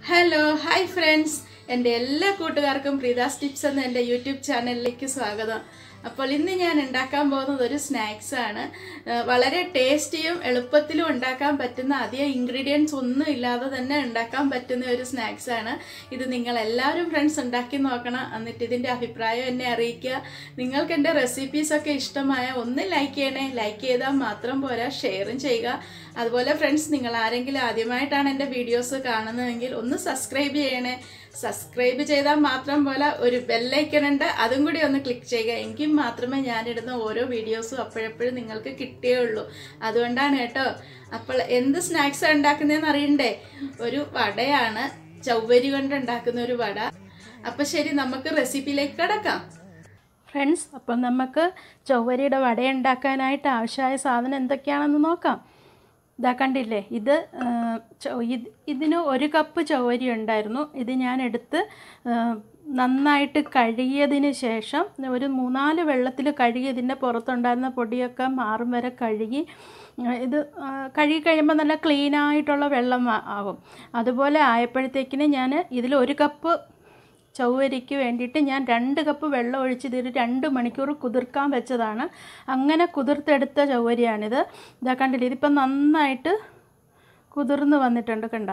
Hello hi friends എൻ്റെ എല്ലാ കൂട്ടുകാർക്കും പ്രീതാസ് ടിപ്സ് എന്ന എൻ്റെ യൂട്യൂബ് ചാനലിലേക്ക് സ്വാഗതം അപ്പോൾ ഇന്ന് ഞാൻ ഉണ്ടാക്കാൻ പോകുന്നത് ഒരു സ്നാക്സ് ആണ് ഏഹ് വളരെ ടേസ്റ്റിയും എളുപ്പത്തിലും ഉണ്ടാക്കാൻ പറ്റുന്ന അധികം ഇൻഗ്രീഡിയൻസ് ഒന്നും ഇല്ലാതെ തന്നെ ഉണ്ടാക്കാൻ പറ്റുന്ന ഒരു സ്നാക്സ് ആണ് ഇത് നിങ്ങൾ എല്ലാവരും ഫ്രണ്ട്സ് ഉണ്ടാക്കി നോക്കണം എന്നിട്ട് ഇതിൻ്റെ അഭിപ്രായം എന്നെ അറിയിക്കുക നിങ്ങൾക്ക് എൻ്റെ റെസിപ്പീസൊക്കെ ഇഷ്ടമായ ഒന്ന് ലൈക്ക് ചെയ്യണേ ലൈക്ക് ചെയ്താൽ മാത്രം പോരാ ഷെയറും ചെയ്യുക അതുപോലെ ഫ്രണ്ട്സ് നിങ്ങൾ ആരെങ്കിലും ആദ്യമായിട്ടാണ് എൻ്റെ വീഡിയോസ് കാണുന്നതെങ്കിൽ ഒന്ന് സബ്സ്ക്രൈബ് ചെയ്യണേ സബ്സ്ക്രൈബ് ചെയ്താൽ മാത്രം പോലെ ഒരു ബെല്ലൈക്കൺ ഉണ്ട് അതും കൂടി ഒന്ന് ക്ലിക്ക് ചെയ്യുക എങ്കിൽ മാത്രമേ ഞാനിടുന്ന ഓരോ വീഡിയോസും അപ്പോഴപ്പോഴും നിങ്ങൾക്ക് കിട്ടുകയുള്ളൂ അതുകൊണ്ടാണ് കേട്ടോ അപ്പോൾ എന്ത് സ്നാക്സ് ഉണ്ടാക്കുന്നതെന്ന് അറിയണ്ടേ ഒരു വടയാണ് ചൗവരി കൊണ്ട് ഉണ്ടാക്കുന്ന ഒരു വട അപ്പോൾ ശരി നമുക്ക് റെസിപ്പിയിലേക്ക് കിടക്കാം ഫ്രണ്ട്സ് അപ്പം നമുക്ക് ചൊവ്വരിയുടെ വട ഉണ്ടാക്കാനായിട്ട് ആവശ്യമായ സാധനം എന്തൊക്കെയാണെന്ന് നോക്കാം ഇതാ കണ്ടില്ലേ ഇത് ആ, ചൊ- ഇത് ഇതിന് ഒരു കപ്പ് ചൊവ്വരി ഉണ്ടായിരുന്നു ഇത് ഞാൻ എടുത്ത് ആ, നന്നായിട്ട് കഴുകിയതിന് ശേഷം ഒരു മൂന്നാല് വെള്ളത്തിൽ കഴുകി ഇതിൻ്റെ പുറത്തുണ്ടായിരുന്ന പൊടിയൊക്കെ മാറും വരെ കഴുകി ആ, ഇത് ആ, കഴുകി കഴിയുമ്പോൾ നല്ല ക്ലീനായിട്ടുള്ള വെള്ളം ആ- ആകും അതുപോലെ ആയപ്പോഴത്തേക്കിന് ഞാൻ ഇതിൽ ഒരു കപ്പ് ചൗവരിക്ക് വേണ്ടിയിട്ട് ഞാൻ രണ്ട് കപ്പ് വെള്ളം ഒഴിച്ച് ഇതിൽ രണ്ട് മണിക്കൂർ കുതിർക്കാൻ വെച്ചതാണ് അങ്ങനെ കുതിർത്തെടുത്ത ചൗവരിയാണിത് ഇതാ കണ്ടില്ലേ ഇതിപ്പം നന്നായിട്ട് കുതിർന്ന് വന്നിട്ടുണ്ട് കണ്ട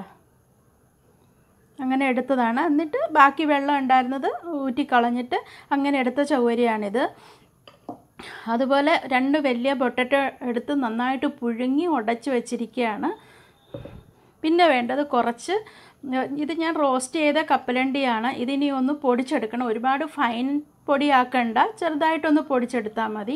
അങ്ങനെ എടുത്തതാണ് എന്നിട്ട് ബാക്കി വെള്ളം ഉണ്ടായിരുന്നത് ഊറ്റിക്കളഞ്ഞിട്ട് അങ്ങനെ എടുത്ത ചൗവരിയാണിത് അതുപോലെ രണ്ട് വലിയ പൊട്ടറ്റോ എടുത്ത് നന്നായിട്ട് പുഴുങ്ങി ഉടച്ച് വെച്ചിരിക്കുകയാണ് പിന്നെ വേണ്ടത് കുറച്ച് ഇത് ഞാൻ റോസ്റ്റ് ചെയ്ത കപ്പലണ്ടിയാണ് ഇതിനി ഒന്ന് പൊടിച്ചെടുക്കണം ഒരുപാട് ഫൈൻ പൊടിയാക്കണ്ട ചെറുതായിട്ടൊന്ന് പൊടിച്ചെടുത്താൽ മതി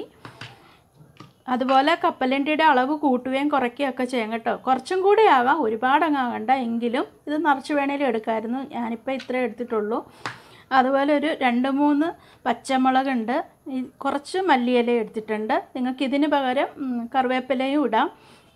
അതുപോലെ കപ്പലണ്ടിയുടെ അളവ് കൂട്ടുകയും കുറയ്ക്കുകയൊക്കെ ചെയ്യാം കേട്ടോ കുറച്ചും കൂടി ആകാം ഒരുപാടങ്ങ് ആകണ്ട എങ്കിലും ഇത് നിറച്ച് വേണേലും എടുക്കാമായിരുന്നു ഞാനിപ്പോൾ ഇത്രേ എടുത്തിട്ടുള്ളൂ അതുപോലെ ഒരു രണ്ട് മൂന്ന് പച്ചമുളകുണ്ട് ഈ കുറച്ച് മല്ലിയില എടുത്തിട്ടുണ്ട് നിങ്ങൾക്ക് ഇതിന് പകരം ഉം, കറിവേപ്പിലയും ഇടാം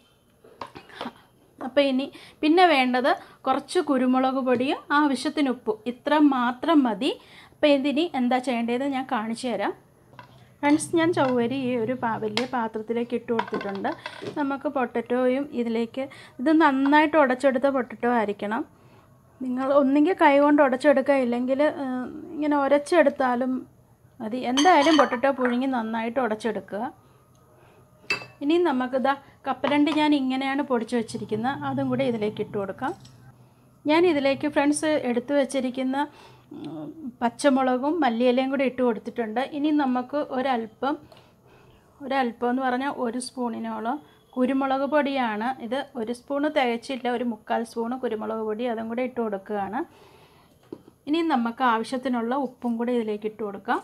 അപ്പോൾ ഇനി പിന്നെ വേണ്ടത് കുറച്ച് കുരുമുളക് പൊടിയും ആവശ്യത്തിന് ഉപ്പും ഇത്ര മാത്രം മതി അപ്പോൾ ഇതിനി എന്താ ചെയ്യേണ്ടത് ഞാൻ കാണിച്ചു തരാം ഫ്രണ്ട്സ് ഞാൻ ചൗവരി ഈ ഒരു പാ വലിയ പാത്രത്തിലേക്ക് ഇട്ട് കൊടുത്തിട്ടുണ്ട് നമുക്ക് പൊട്ടറ്റോയും ഇതിലേക്ക് ഇത് നന്നായിട്ട് ഉടച്ചെടുത്ത പൊട്ടറ്റോ ആയിരിക്കണം നിങ്ങൾ ഒന്നുകിൽ കൈ കൊണ്ട് ഉടച്ചെടുക്കുക ഇല്ലെങ്കിൽ ഏഹ്, ഇങ്ങനെ ഉരച്ചെടുത്താലും മതി എന്തായാലും പൊട്ടറ്റോ പുഴുങ്ങി നന്നായിട്ട് ഉടച്ചെടുക്കുക ഇനി നമുക്കിതാ കപ്പലണ്ടി ഞാൻ ഇങ്ങനെയാണ് പൊടിച്ച് വെച്ചിരിക്കുന്നത് അതും കൂടി ഇതിലേക്ക് ഇട്ട് കൊടുക്കാം ഞാൻ ഇതിലേക്ക് ഫ്രണ്ട്സ് എടുത്തു വെച്ചിരിക്കുന്ന ഉം, പച്ചമുളകും മല്ലിയിലയും കൂടി ഇട്ട് കൊടുത്തിട്ടുണ്ട് ഇനി നമുക്ക് ഒരല്പം ഒരല്പം എന്ന് പറഞ്ഞാൽ ഒരു സ്പൂണിനോളം കുരുമുളക് പൊടിയാണ് ഇത് ഒരു സ്പൂണ് തികച്ചില്ല ഒരു മുക്കാൽ സ്പൂണ് കുരുമുളക് പൊടി അതും കൂടി ഇട്ട് കൊടുക്കുകയാണ് ഇനി നമുക്ക് ആവശ്യത്തിനുള്ള ഉപ്പും കൂടി ഇതിലേക്ക് ഇട്ട് കൊടുക്കാം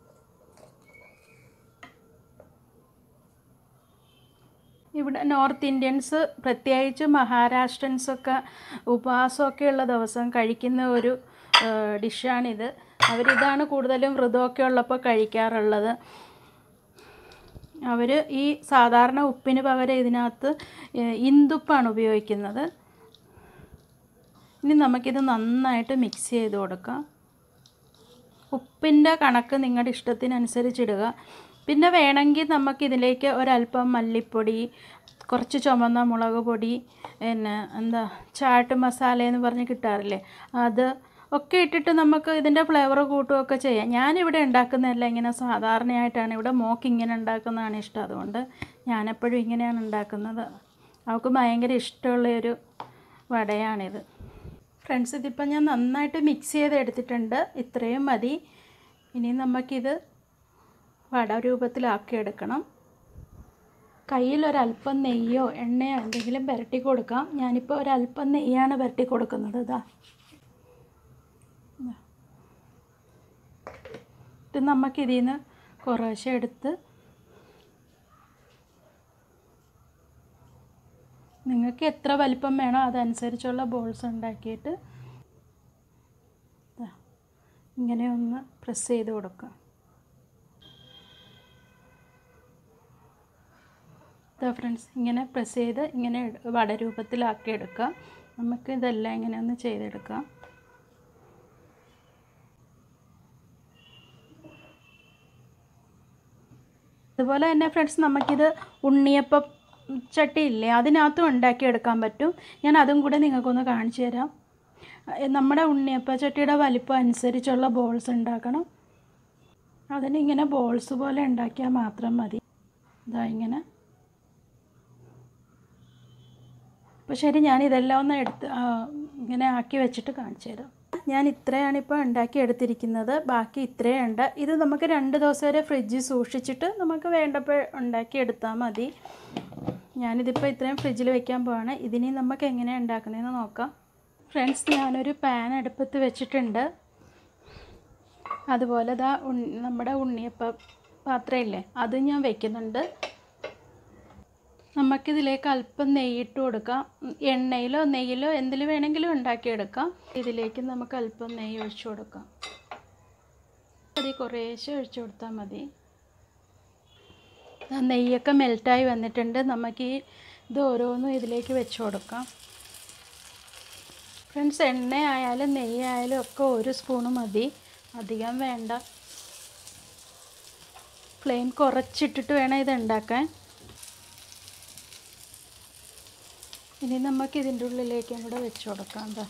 ഇവിടെ നോർത്ത് ഇന്ത്യൻസ് പ്രത്യേകിച്ച് മഹാരാഷ്ട്രൻസൊക്കെ ഉപവാസമൊക്കെ ഉള്ള ദിവസം കഴിക്കുന്ന ഒരു ഏഹ്, ഡിഷാണിത് അവരിതാണ് കൂടുതലും വ്രതമൊക്കെ ഉള്ളപ്പോൾ കഴിക്കാറുള്ളത് അവർ ഈ സാധാരണ ഉപ്പിന് പകരം ഇതിനകത്ത് ഏഹ്, ഇന്ദുപ്പാണ് ഉപയോഗിക്കുന്നത് ഇനി നമുക്കിത് നന്നായിട്ട് മിക്സ് ചെയ്ത് കൊടുക്കാം ഉപ്പിൻ്റെ കണക്ക് നിങ്ങളുടെ ഇഷ്ടത്തിനനുസരിച്ചിടുക പിന്നെ വേണമെങ്കിൽ നമുക്കിതിലേക്ക് ഒരല്പം മല്ലിപ്പൊടി കുറച്ച് ചുമന്ന മുളക് പൊടി പിന്നെ എന്താ ചാട്ട് മസാല എന്ന് പറഞ്ഞ് കിട്ടാറില്ലേ അത് ഒക്കെ ഇട്ടിട്ട് നമുക്ക് ഇതിൻ്റെ ഫ്ലേവർ കൂട്ടുകയൊക്കെ ചെയ്യാം ഞാനിവിടെ ഉണ്ടാക്കുന്നതല്ല ഇങ്ങനെ സാധാരണയായിട്ടാണ് ഇവിടെ മോക്ക് ഇങ്ങനെ ഉണ്ടാക്കുന്നതാണ് ഇഷ്ടം അതുകൊണ്ട് ഞാനെപ്പോഴും ഇങ്ങനെയാണ് ഉണ്ടാക്കുന്നത് അവൾക്ക് ഭയങ്കര ഇഷ്ടമുള്ളൊരു വടയാണിത് ഫ്രണ്ട്സ് ഇതിപ്പോൾ ഞാൻ നന്നായിട്ട് മിക്സ് ചെയ്ത് എടുത്തിട്ടുണ്ട് ഇത്രയും മതി ഇനി നമുക്കിത് വട രൂപത്തിലാക്കി എടുക്കണം കയ്യിൽ ഒരല്പം നെയ്യോ എണ്ണയോ എന്തെങ്കിലും പുരട്ടി കൊടുക്കാം ഞാനിപ്പോൾ ഒരല്പം നെയ്യാണ് പുരട്ടി കൊടുക്കുന്നത് ഇതാ ഇതാ. ഇത് നമുക്കിതിൽ നിന്ന് കുറേശ്ശെ എടുത്ത് നിങ്ങൾക്ക് എത്ര വലിപ്പം വേണോ അതനുസരിച്ചുള്ള ബോൾസ് ഉണ്ടാക്കിയിട്ട് ദാ ഇങ്ങനെ ഒന്ന് പ്രസ് ചെയ്ത് കൊടുക്കുക ഇതാ ഫ്രണ്ട്സ് ഇങ്ങനെ പ്രസ് ചെയ്ത് ഇങ്ങനെ എടു- വട രൂപത്തിലാക്കി എടുക്കുക നമുക്ക് ഇതെല്ലാം ഇങ്ങനെ ഒന്ന് ചെയ്തെടുക്കാം അതുപോലെ തന്നെ ഫ്രണ്ട്സ് നമുക്കിത് ഉണ്ണിയപ്പം ചട്ടി ഇല്ലേ അതിനകത്തും ഉണ്ടാക്കിയെടുക്കാൻ പറ്റും ഞാൻ അതും കൂടെ നിങ്ങൾക്കൊന്ന് കാണിച്ചു തരാം നമ്മുടെ ഉണ്ണിയപ്പ ചട്ടിയുടെ വലിപ്പം അനുസരിച്ചുള്ള ബോൾസ് ഉണ്ടാക്കണം അതിനിങ്ങനെ ബോൾസ് പോലെ ഉണ്ടാക്കിയാൽ മാത്രം മതി ഇതാ ഇങ്ങനെ അപ്പോൾ ശരി ഞാൻ ഇതെല്ലാം ഒന്ന് എടുത്ത് ആ, ഇങ്ങനെ ആക്കി വെച്ചിട്ട് കാണിച്ചു തരാം ഞാൻ ഇത്രയാണ് ഇപ്പോൾ ഉണ്ടാക്കി എടുത്തിരിക്കുന്നത് ബാക്കി ഇത്രയും ഉണ്ട് ഇത് നമുക്ക് രണ്ട് ദിവസം വരെ ഫ്രിഡ്ജിൽ സൂക്ഷിച്ചിട്ട് നമുക്ക് വേണ്ടപ്പോൾ ഉണ്ടാക്കി എടുത്താൽ മതി ഞാനിതിപ്പോൾ ഇത്രയും ഫ്രിഡ്ജിൽ വെക്കാൻ പോവാണ് ഇതിനി നമുക്ക് എങ്ങനെയാണ് ഉണ്ടാക്കുന്നതെന്ന് നോക്കാം ഫ്രണ്ട്സ് ഞാനൊരു പാൻ അടുപ്പത്ത് വെച്ചിട്ടുണ്ട് അതുപോലെ ദാ ഉണ്ണി നമ്മുടെ ഉണ്ണിയപ്പ പാത്രമില്ലേ അത് ഞാൻ വെക്കുന്നുണ്ട് നമുക്കിതിലേക്ക് അല്പം നെയ്യിട്ട് കൊടുക്കാം ഉം, എണ്ണയിലോ നെയ്യിലോ എന്തിൽ വേണമെങ്കിലും ഉണ്ടാക്കിയെടുക്കാം ഇതിലേക്ക് നമുക്ക് അല്പം നെയ്യ് ഒഴിച്ചു കൊടുക്കാം മതി കുറേശ്ശെ ഒഴിച്ചു കൊടുത്താൽ മതി ആ നെയ്യൊക്കെ മെൽറ്റായി വന്നിട്ടുണ്ട് നമുക്ക് ഈ ഇത് ഓരോന്നും ഇതിലേക്ക് വെച്ച് കൊടുക്കാം ഫ്രണ്ട്സ് എണ്ണ ആയാലും നെയ്യ് ആയാലും ഒക്കെ ഒരു സ്പൂണ് മതി അധികം വേണ്ട ഫ്ലെയിം കുറച്ചിട്ടിട്ട് വേണം ഇത് ഉണ്ടാക്കാൻ ഇനി നമുക്ക് ഇതിൻ്റെ ഉള്ളിലേക്കും കൂടെ വെച്ച് കൊടുക്കാം എന്താ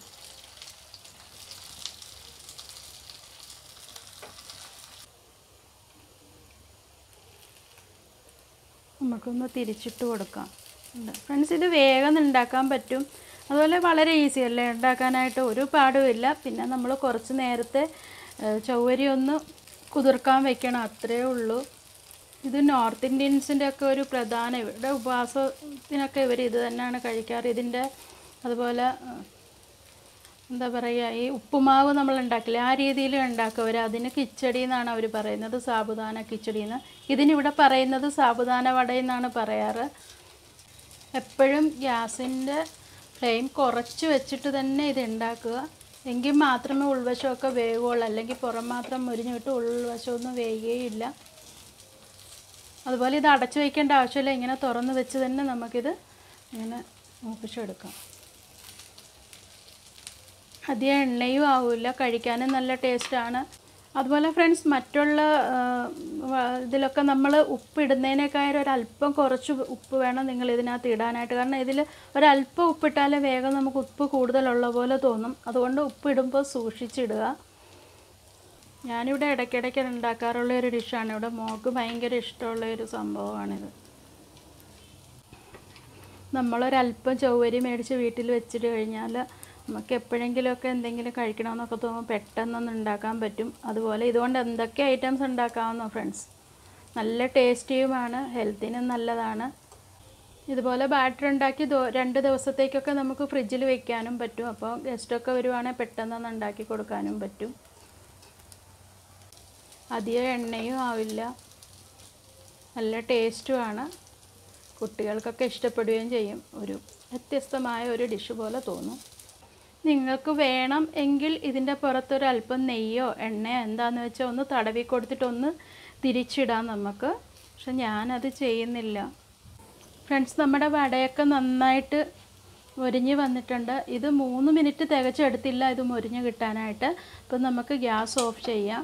നമുക്കൊന്ന് തിരിച്ചിട്ട് കൊടുക്കാം ഫ്രണ്ട്സ് ഇത് വേഗം ഉണ്ടാക്കാൻ പറ്റും അതുപോലെ വളരെ ഈസി അല്ലേ ഉണ്ടാക്കാനായിട്ട് ഒരു പാടുമില്ല പിന്നെ നമ്മൾ കുറച്ച് നേരത്തെ ഏഹ്, ചൗവരി ഒന്ന് കുതിർക്കാൻ വെക്കണം അത്രയേ ഉള്ളൂ ഇത് നോർത്ത് ഇന്ത്യൻസിൻ്റെ ഒക്കെ ഒരു പ്രധാന ഇവരുടെ ഉപവാസത്തിനൊക്കെ ഇവർ ഇത് തന്നെയാണ് കഴിക്കാറ് ഇതിൻ്റെ അതുപോലെ ഏഹ്, എന്താ പറയുക ഈ ഉപ്പുമാവ് നമ്മൾ ഉണ്ടാക്കില്ലേ ആ രീതിയിൽ ഉണ്ടാക്കുക അവർ അതിന് കിച്ചടി എന്നാണ് അവർ പറയുന്നത് സാബുദാന കിച്ചടി എന്ന് ഇതിനിവിടെ പറയുന്നത് സാബുദാന വട എന്നാണ് പറയാറ് എപ്പോഴും ഗ്യാസിൻ്റെ ഫ്ലെയിം കുറച്ച് വെച്ചിട്ട് തന്നെ ഇത് ഉണ്ടാക്കുക എങ്കിൽ മാത്രമേ ഉൾവശമൊക്കെ വേവുള്ളൂ അല്ലെങ്കിൽ പുറം മാത്രം മുരിഞ്ഞ് വിട്ട് ഉൾവശമൊന്നും വേകുകയില്ല അതുപോലെ ഇത് അടച്ചു വയ്ക്കേണ്ട ആവശ്യമില്ല ഇങ്ങനെ തുറന്ന് വെച്ച് തന്നെ നമുക്കിത് ഇങ്ങനെ മൂപ്പിച്ചെടുക്കാം അധികം എണ്ണയും ആവില്ല കഴിക്കാനും നല്ല ടേസ്റ്റാണ് അതുപോലെ ഫ്രണ്ട്സ് മറ്റുള്ള ആ, വ- ഇതിലൊക്കെ നമ്മൾ ഉപ്പ് ഇടുന്നതിനേക്കാളും ഒരല്പം കുറച്ച് ഉപ്പ് വേണം നിങ്ങൾ ഇതിനകത്ത് ഇടാനായിട്ട് കാരണം ഇതിൽ ഒരല്പം ഉപ്പിട്ടാലേ വേഗം നമുക്ക് ഉപ്പ് കൂടുതലുള്ള പോലെ തോന്നും അതുകൊണ്ട് ഉപ്പ് ഇടുമ്പോൾ സൂക്ഷിച്ചിടുക ഞാനിവിടെ ഇടയ്ക്കിടയ്ക്ക് ഉണ്ടാക്കാറുള്ള ഒരു ഡിഷാണ് ഇവിടെ മോൾക്ക് ഭയങ്കര ഇഷ്ടമുള്ള ഒരു സംഭവമാണിത് നമ്മളൊരല്പം ചൊവ്വരി മേടിച്ച് വീട്ടിൽ വെച്ചിട്ട് കഴിഞ്ഞാൽ നമുക്ക് എപ്പോഴെങ്കിലുമൊക്കെ എന്തെങ്കിലും കഴിക്കണമെന്നൊക്കെ തോന്നുമ്പോൾ പെട്ടെന്നൊന്ന് ഉണ്ടാക്കാൻ പറ്റും അതുപോലെ ഇതുകൊണ്ട് എന്തൊക്കെ ഐറ്റംസ് ഉണ്ടാക്കാമെന്നോ ഫ്രണ്ട്സ് നല്ല ടേസ്റ്റിയുമാണ് ഹെൽത്തിനും നല്ലതാണ് ഇതുപോലെ ബാറ്റർ ഉണ്ടാക്കി ദോ രണ്ട് ദിവസത്തേക്കൊക്കെ നമുക്ക് ഫ്രിഡ്ജിൽ വെക്കാനും പറ്റും അപ്പോൾ ഗസ്റ്റൊക്കെ വരുവാണെങ്കിൽ പെട്ടെന്നൊന്ന് ഉണ്ടാക്കി കൊടുക്കാനും പറ്റും അധികം എണ്ണയും ആവില്ല നല്ല ടേസ്റ്റുമാണ് കുട്ടികൾക്കൊക്കെ ഇഷ്ടപ്പെടുകയും ചെയ്യും ഒരു വ്യത്യസ്തമായ ഒരു ഡിഷ് പോലെ തോന്നും നിങ്ങൾക്ക് വേണം എങ്കിൽ ഇതിൻ്റെ പുറത്തൊരു അല്പം നെയ്യോ എണ്ണയോ എന്താണെന്ന് വെച്ചാൽ ഒന്ന് തടവി കൊടുത്തിട്ടൊന്ന് തിരിച്ചിടാം നമുക്ക് പക്ഷെ ഞാനത് ചെയ്യുന്നില്ല ഫ്രണ്ട്സ് നമ്മുടെ വടയൊക്കെ നന്നായിട്ട് മൊരിഞ്ഞ് വന്നിട്ടുണ്ട് ഇത് മൂന്ന് മിനിറ്റ് തികച്ചെടുത്തില്ല ഇത് മൊരിഞ്ഞ് കിട്ടാനായിട്ട് അപ്പം നമുക്ക് ഗ്യാസ് ഓഫ് ചെയ്യാം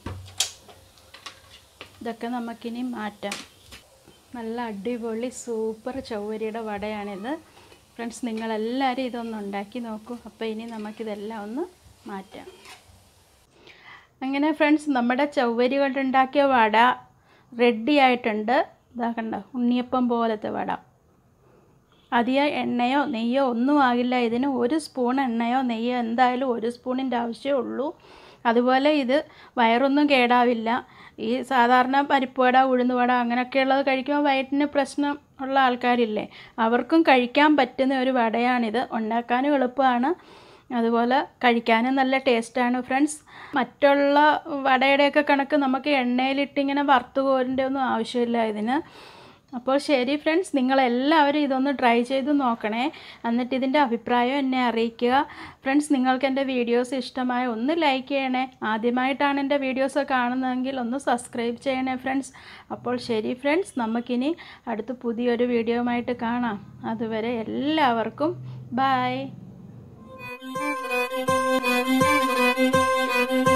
ഇതൊക്കെ നമുക്കിനി മാറ്റാം നല്ല അടിപൊളി സൂപ്പർ ചൗവരിയുടെ വടയാണിത് ഫ്രണ്ട്സ് നിങ്ങളെല്ലാവരും ഇതൊന്ന് ഉണ്ടാക്കി നോക്കൂ അപ്പോൾ ഇനി നമുക്കിതെല്ലാം ഒന്ന് മാറ്റാം അങ്ങനെ ഫ്രണ്ട്സ് നമ്മുടെ ചൗവരി കൊണ്ടുണ്ടാക്കിയ വട റെഡി ആയിട്ടുണ്ട് ഇതാ കണ്ട ഉണ്ണിയപ്പം പോലത്തെ വട അധികം എണ്ണയോ നെയ്യോ ഒന്നും ആകില്ല ഇതിന് ഒരു സ്പൂൺ എണ്ണയോ നെയ്യോ എന്തായാലും ഒരു സ്പൂണിൻ്റെ ആവശ്യമേ ഉള്ളൂ അതുപോലെ ഇത് വയറൊന്നും കേടാവില്ല ഈ സാധാരണ പരിപ്പ് വട ഉഴുന്നുവട അങ്ങനെയൊക്കെയുള്ളത് കഴിക്കുമ്പോൾ വയറ്റിന് പ്രശ്നം ഉള്ള ആൾക്കാരില്ലേ അവർക്കും കഴിക്കാൻ പറ്റുന്ന ഒരു വടയാണിത് ഉണ്ടാക്കാനും എളുപ്പമാണ് അതുപോലെ കഴിക്കാനും നല്ല ടേസ്റ്റാണ് ഫ്രണ്ട്സ് മറ്റുള്ള വടയുടെയൊക്കെ കണക്ക് നമുക്ക് എണ്ണയിലിട്ടിങ്ങനെ വറുത്ത് കോരിൻ്റെ ഒന്നും ആവശ്യമില്ല ഇതിന് അപ്പോൾ ശരി ഫ്രണ്ട്സ് നിങ്ങളെല്ലാവരും ഇതൊന്ന് ട്രൈ ചെയ്ത് നോക്കണേ എന്നിട്ട് ഇതിൻ്റെ അഭിപ്രായം എന്നെ അറിയിക്കുക ഫ്രണ്ട്സ് നിങ്ങൾക്ക് എൻ്റെ വീഡിയോസ് ഇഷ്ടമായ ഒന്ന് ലൈക്ക് ചെയ്യണേ ആദ്യമായിട്ടാണ് എൻ്റെ വീഡിയോസ് കാണുന്നതെങ്കിൽ ഒന്ന് സബ്സ്ക്രൈബ് ചെയ്യണേ ഫ്രണ്ട്സ് അപ്പോൾ ശരി ഫ്രണ്ട്സ് നമുക്കിനി അടുത്ത് പുതിയൊരു വീഡിയോയുമായിട്ട് കാണാം അതുവരെ എല്ലാവർക്കും ബായ്